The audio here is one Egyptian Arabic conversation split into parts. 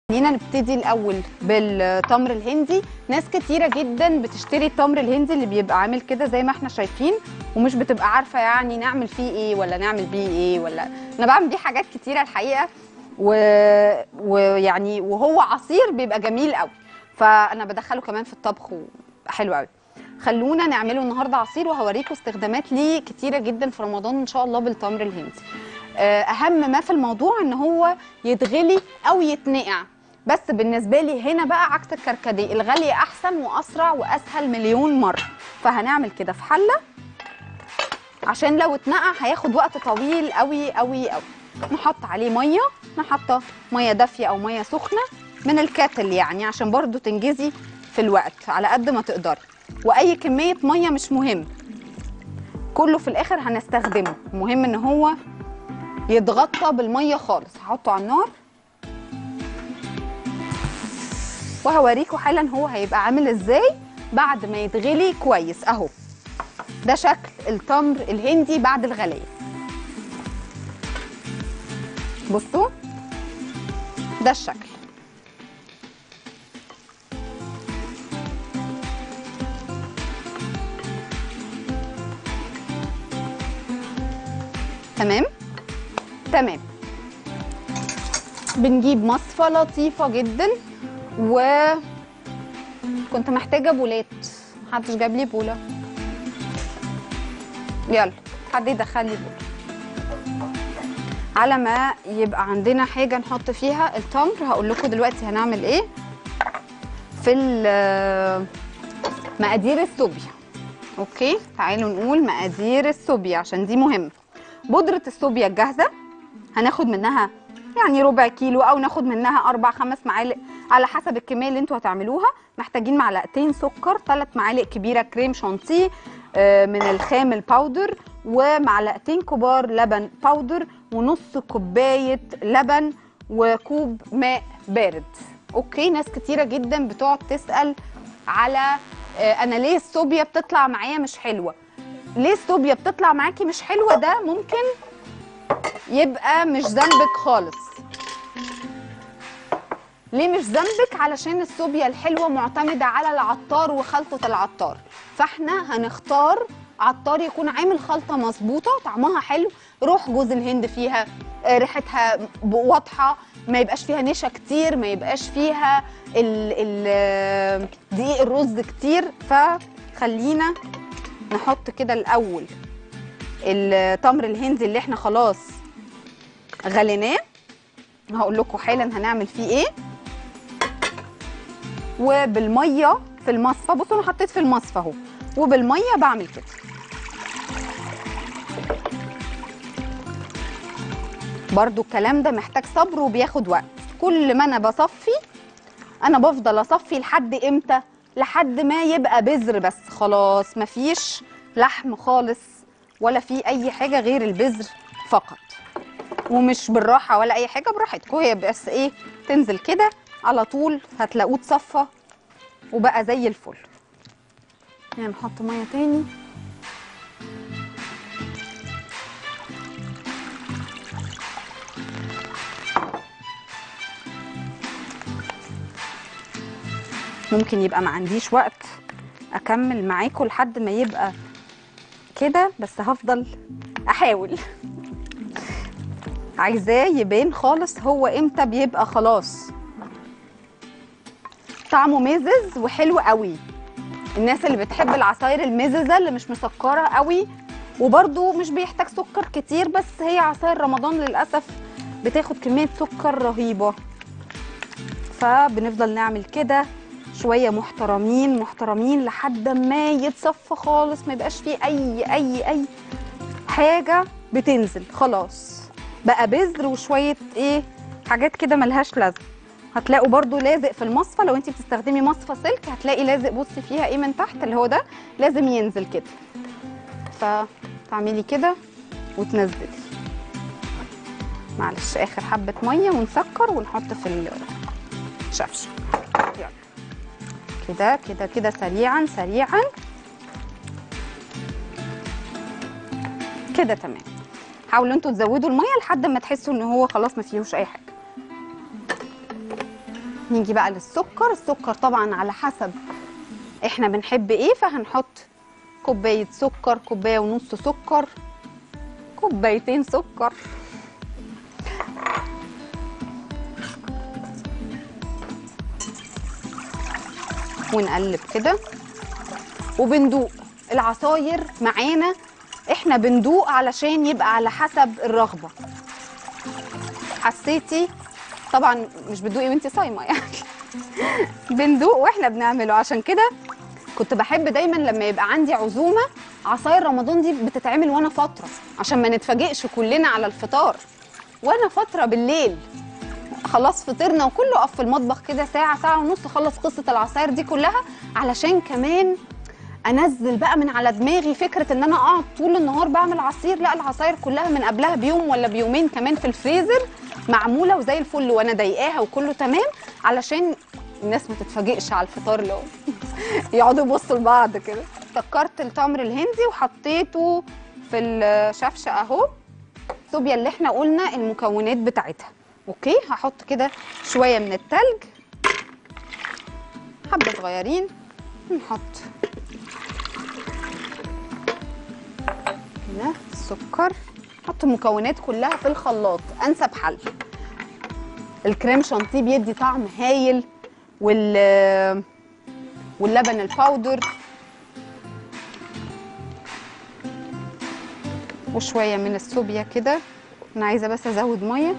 خلينا نبتدي الاول بالتمر الهندي ناس كتيره جدا بتشتري التمر الهندي اللي بيبقى عامل كده زي ما احنا شايفين ومش بتبقى عارفه يعني نعمل فيه ايه ولا نعمل بيه ايه ولا انا بعمل بيه حاجات كتيره الحقيقه و... ويعني وهو عصير بيبقى جميل قوي فانا بدخله كمان في الطبخ وحلو قوي خلونا نعمله النهارده عصير وهوريكم استخدامات ليه كتيره جدا في رمضان ان شاء الله بالتمر الهندي آه، اهم ما في الموضوع ان هو يتغلي او يتنقع بس بالنسبه لي هنا بقى عكس الكركديه الغلي احسن واسرع واسهل مليون مره فهنعمل كده في حله عشان لو اتنقع هياخد وقت طويل قوي قوي قوي نحط عليه ميه نحط ميه دافيه او ميه سخنه من الكاتل يعني عشان برضو تنجزي في الوقت على قد ما تقدري واي كميه ميه مش مهم كله في الاخر هنستخدمه المهم ان هو يتغطى بالميه خالص هحطه على النار وهوريكم حالا هو هيبقى عامل ازاي بعد ما يتغلي كويس اهو ده شكل التمر الهندي بعد الغليه بصوا ده الشكل تمام تمام بنجيب مصفى لطيفه جدا و كنت محتاجه بولات محدش جاب لي بوله يلا حد يدخل لي بوله على ما يبقى عندنا حاجه نحط فيها التمر هقول لكم دلوقتي هنعمل ايه في ال- مقادير السوبيا اوكي تعالوا نقول مقادير السوبيا عشان دي مهمه بودره السوبيا الجاهزه هناخد منها يعني ربع كيلو او ناخد منها اربع خمس معالق على حسب الكميه اللي انتوا هتعملوها محتاجين معلقتين سكر ثلاث معالق كبيره كريم شانتيه آه، من الخام الباودر ومعلقتين كبار لبن باودر ونص كوبايه لبن وكوب ماء بارد اوكي ناس كتيره جدا بتقعد تسال على آه، انا ليه الصوبيا بتطلع معايا مش حلوه ليه الصوبيا بتطلع معاكي مش حلوه ده ممكن يبقى مش ذنبك خالص ليه مش ذنبك علشان الصوبيا الحلوه معتمده على العطار وخلطه العطار فاحنا هنختار عطار يكون عامل خلطه مظبوطه طعمها حلو روح جوز الهند فيها آه، ريحتها ب- واضحه ما يبقاش فيها نشا كتير ما يبقاش فيها ال ال آه، دقيق الرز كتير فخلينا نحط كده الاول التمر الهندي اللي احنا خلاص غليناه هقول لكم حالا هنعمل فيه ايه وبالميه في المصفى بصوا انا حطيت في المصفى اهو وبالميه بعمل كده برضو الكلام ده محتاج صبر وبياخد وقت كل ما انا بصفي انا بفضل اصفي لحد امتى لحد ما يبقى بذر بس خلاص مفيش لحم خالص ولا في اي حاجه غير البذر فقط ومش بالراحه ولا اي حاجه براحتكم هي بس ايه تنزل كده على طول هتلاقوه اتصفى وبقى زي الفل يعني نحط ميه تاني ممكن يبقى ما عنديش وقت اكمل معاكم لحد ما يبقى كده بس هفضل احاول عايزاه يبان خالص هو امتى بيبقى خلاص طعمه مزز وحلو قوي الناس اللي بتحب العصاير المززه اللي مش مسكره قوي وبرده مش بيحتاج سكر كتير بس هي عصاير رمضان للاسف بتاخد كميه سكر رهيبه فبنفضل نعمل كده شويه محترمين محترمين لحد ما يتصفى خالص ما يبقاش فيه اي اي اي حاجه بتنزل خلاص بقى بذر وشويه ايه حاجات كده ملهاش لازمه هتلاقوا برضو لازق في المصفى لو انت بتستخدمي مصفى سلك هتلاقي لازق بصي فيها ايه من تحت اللي هو ده لازم ينزل كده فتعملي كده وتنزلي معلش اخر حبه ميه ونسكر ونحط في الشفشه يلا كده كده كده سريعا سريعا كده تمام حاولوا انتوا تزودوا الميه لحد ما تحسوا ان هو خلاص ما فيهوش اي حاجه نيجي بقى للسكر السكر طبعا على حسب احنا بنحب ايه فهنحط كوبايه سكر كوبايه ونص سكر كوبايتين سكر ونقلب كده وبندوق العصاير معانا احنا بندوق علشان يبقى على حسب الرغبه حسيتي طبعا مش بتدوقي وانت صايمه يعني بندوق واحنا بنعمله عشان كده كنت بحب دايما لما يبقى عندي عزومه عصاير رمضان دي بتتعمل وانا فتره عشان ما نتفاجئش كلنا على الفطار وانا فتره بالليل خلاص فطرنا وكله قف في المطبخ كده ساعه ساعه ونص خلص قصه العصاير دي كلها علشان كمان انزل بقى من على دماغي فكره ان انا اقعد طول النهار بعمل عصير لا العصاير كلها من قبلها بيوم ولا بيومين كمان في الفريزر معموله وزي الفل وانا ضايقاها وكله تمام علشان الناس ما تتفاجئش على الفطار اللي هو يقعدوا يبصوا لبعض كده سكرت التمر الهندي وحطيته في الشفشه اهو الصوبيا اللي احنا قلنا المكونات بتاعتها اوكي هحط كده شويه من التلج حبه صغيرين نحط كده السكر نحط المكونات كلها في الخلاط انسب حل الكريم شانتيه بيدي طعم هايل وال واللبن الباودر وشويه من الصوبيا كده انا عايزه بس ازود ميه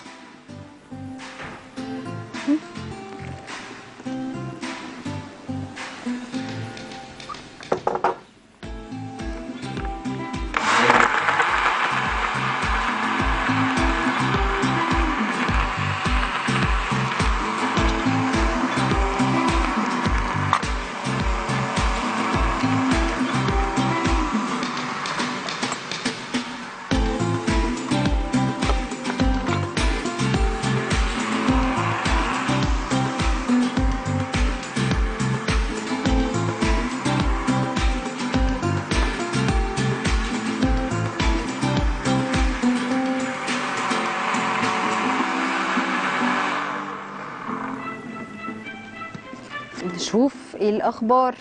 نشوف ايه الاخبار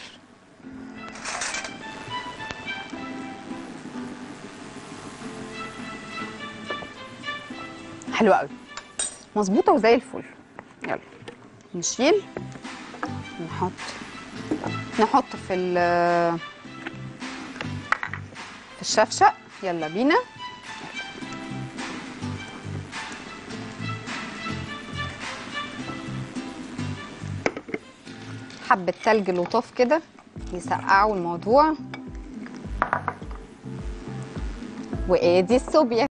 حلوه قوي مظبوطه وزي الفل يلا نشيل نحط نحط في ال- في الشفشق يلا بينا حبة تلج لطاف كده يسقعوا الموضوع وادي الصوبيا